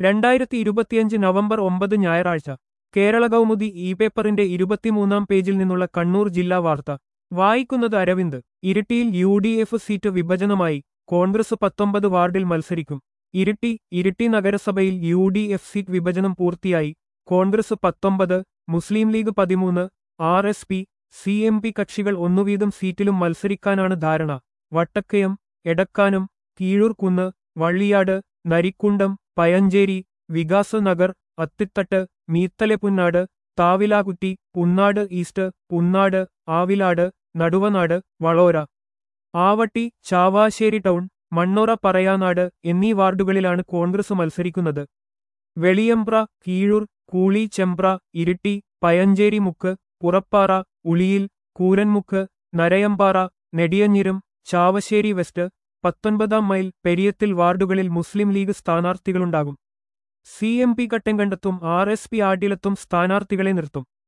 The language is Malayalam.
രണ്ടായിരത്തി ഇരുപത്തിയഞ്ച് നവംബർ ഒമ്പത് ഞായറാഴ്ച കേരള കൗമുദി ഇ പേപ്പറിന്റെ ഇരുപത്തിമൂന്നാം പേജിൽ നിന്നുള്ള കണ്ണൂർ ജില്ലാ വാർത്ത വായിക്കുന്നത് അരവിന്ദ് ഇരിട്ടിയിൽ യു ഡി എഫ് സീറ്റ് വിഭജനമായി കോൺഗ്രസ് പത്തൊമ്പത് വാർഡിൽ മത്സരിക്കും ഇരിട്ടി ഇരിട്ടി നഗരസഭയിൽ യു ഡി എഫ് സീറ്റ് വിഭജനം പൂർത്തിയായി കോൺഗ്രസ് പത്തൊമ്പത് മുസ്ലിം ലീഗ് പതിമൂന്ന് R S P C M P കക്ഷികൾ ഒന്നുവീതം സീറ്റിലും മത്സരിക്കാനാണ് ധാരണ വട്ടക്കയം എടക്കാനം കീഴൂർകുന്ന് വള്ളിയാട് നരിക്കുണ്ടം പയഞ്ചേരി വികാസ് നഗർ അത്തിത്തട്ട് മീത്തലെപുന്നാട് താവിലാകുറ്റി പുന്നാട് ഈസ്റ്റ് പുന്നാട് ആവിലാട് നടുവനാട് വളോര ആവട്ടി ചാവാശ്ശേരി ടൗൺ മണ്ണോറ പറയാനാട് എന്നീ വാർഡുകളിലാണ് കോൺഗ്രസ് മത്സരിക്കുന്നത് വെളിയമ്പ്ര കീഴൂർ കൂളി ചെമ്പ്ര ഇരിട്ടി പയഞ്ചേരി മുക്ക് പുറപ്പാറ ഉളിയിൽ കൂരൻമുക്ക് നരയമ്പാറ നെടിയഞ്ഞിരം ചാവശ്ശേരി വെസ്റ്റ് പത്തൊൻപതാം മൈൽ പെരിയത്തിൽ വാർഡുകളിൽ മുസ്ലിം ലീഗ് സ്ഥാനാർത്ഥികളുണ്ടാകും സി എം പി കട്ടങ്കണ്ടത്തും ആർ എസ് പി ആഡിലത്തും സ്ഥാനാർത്ഥികളെ നിർത്തും